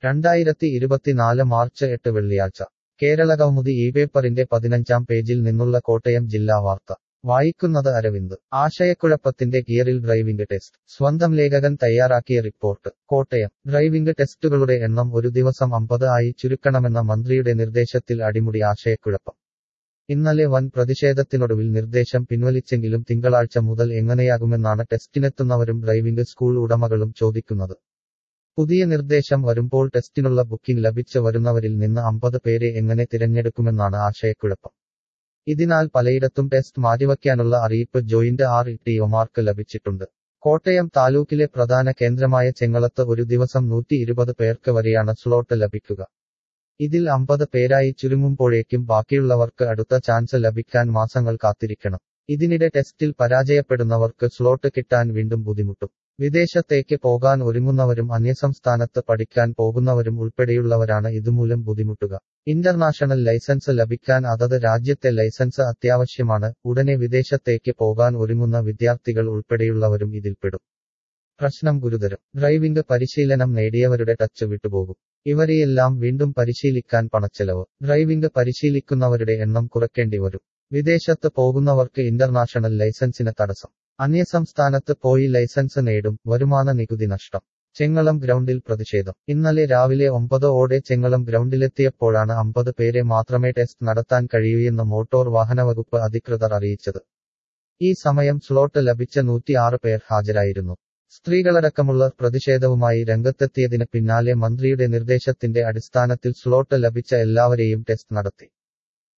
രണ്ടായിരത്തി ഇരുപത്തിനാല് മാർച്ച് എട്ട് വെള്ളിയാഴ്ച കേരളകൗമുദി ഈ പേപ്പറിന്റെ പതിനഞ്ചാം പേജിൽ നിന്നുള്ള കോട്ടയം ജില്ലാ വാർത്ത വായിക്കുന്നത് അരവിന്ദ് ആശയക്കുഴപ്പത്തിന്റെ ഗിയറിൽ ഡ്രൈവിംഗ് ടെസ്റ്റ് സ്വന്തം ലേഖകൻ തയ്യാറാക്കിയ റിപ്പോർട്ട് കോട്ടയം ഡ്രൈവിംഗ് ടെസ്റ്റുകളുടെ എണ്ണം ഒരു ദിവസം അമ്പത് ആയി ചുരുക്കണമെന്ന മന്ത്രിയുടെ നിർദ്ദേശത്തിൽ അടിമുടി ആശയക്കുഴപ്പം ഇന്നലെ വൻ പ്രതിഷേധത്തിനൊടുവിൽ നിർദ്ദേശം പിൻവലിച്ചെങ്കിലും തിങ്കളാഴ്ച മുതൽ എങ്ങനെയാകുമെന്നാണ് ടെസ്റ്റിനെത്തുന്നവരും ഡ്രൈവിംഗ് സ്കൂൾ ഉടമകളും ചോദിക്കുന്നത് പുതിയ നിർദ്ദേശം വരുമ്പോൾ ടെസ്റ്റിനുള്ള ബുക്കിംഗ് ലഭിച്ച് വരുന്നവരിൽ നിന്ന് അമ്പത് പേരെ എങ്ങനെ തിരഞ്ഞെടുക്കുമെന്നാണ് ആശയക്കുഴപ്പം ഇതിനാൽ പലയിടത്തും ടെസ്റ്റ് മാറ്റിവയ്ക്കാനുള്ള അറിയിപ്പ് ജോയിന്റ് ആർ ടി ഒമാർക്ക് ലഭിച്ചിട്ടുണ്ട് കോട്ടയം താലൂക്കിലെ പ്രധാന കേന്ദ്രമായ ചെങ്ങളത്ത് ഒരു ദിവസം നൂറ്റി ഇരുപത് പേർക്ക് വരെയാണ് സ്ലോട്ട് ലഭിക്കുക ഇതിൽ അമ്പത് പേരായി ചുരുങ്ങുമ്പോഴേക്കും ബാക്കിയുള്ളവർക്ക് അടുത്ത ചാൻസ് ലഭിക്കാൻ മാസങ്ങൾ കാത്തിരിക്കണം ഇതിനിടെ ടെസ്റ്റിൽ പരാജയപ്പെടുന്നവർക്ക് സ്ലോട്ട് കിട്ടാൻ വീണ്ടും ബുദ്ധിമുട്ടും വിദേശത്തേക്ക് പോകാൻ ഒരുങ്ങുന്നവരും അന്യസംസ്ഥാനത്ത് പഠിക്കാൻ പോകുന്നവരും ഉൾപ്പെടെയുള്ളവരാണ് ഇതുമൂലം ബുദ്ധിമുട്ടുക ഇന്റർനാഷണൽ ലൈസൻസ് ലഭിക്കാൻ അതത് രാജ്യത്തെ ലൈസൻസ് അത്യാവശ്യമാണ് ഉടനെ വിദേശത്തേക്ക് പോകാൻ ഒരുങ്ങുന്ന വിദ്യാർത്ഥികൾ ഉൾപ്പെടെയുള്ളവരും ഇതിൽപ്പെടും പ്രശ്നം ഗുരുതരം ഡ്രൈവിംഗ് പരിശീലനം നേടിയവരുടെ ടച്ച് വിട്ടുപോകും ഇവരെയെല്ലാം വീണ്ടും പരിശീലിക്കാൻ പണച്ചെലവ് ഡ്രൈവിംഗ് പരിശീലിക്കുന്നവരുടെ എണ്ണം കുറയ്ക്കേണ്ടി വരും വിദേശത്ത് പോകുന്നവർക്ക് ഇന്റർനാഷണൽ ലൈസൻസിന് തടസ്സം അന്യസംസ്ഥാനത്ത് പോയി ലൈസൻസ് നേടും വരുമാന നികുതി നഷ്ടം ചെങ്ങളം ഗ്രൗണ്ടിൽ പ്രതിഷേധം ഇന്നലെ രാവിലെ ഒമ്പത് ഓടെ ചെങ്ങളം ഗ്രൗണ്ടിലെത്തിയപ്പോഴാണ് അമ്പത് പേരെ മാത്രമേ ടെസ്റ്റ് നടത്താൻ കഴിയൂയെന്ന് മോട്ടോർ വാഹന വകുപ്പ് അധികൃതർ അറിയിച്ചത് ഈ സമയം സ്ലോട്ട് ലഭിച്ച നൂറ്റിയാറ് പേർ ഹാജരായിരുന്നു സ്ത്രീകളടക്കമുള്ള പ്രതിഷേധവുമായി രംഗത്തെത്തിയതിന് പിന്നാലെ മന്ത്രിയുടെ നിർദ്ദേശത്തിന്റെ അടിസ്ഥാനത്തിൽ സ്ലോട്ട് ലഭിച്ച എല്ലാവരെയും ടെസ്റ്റ് നടത്തി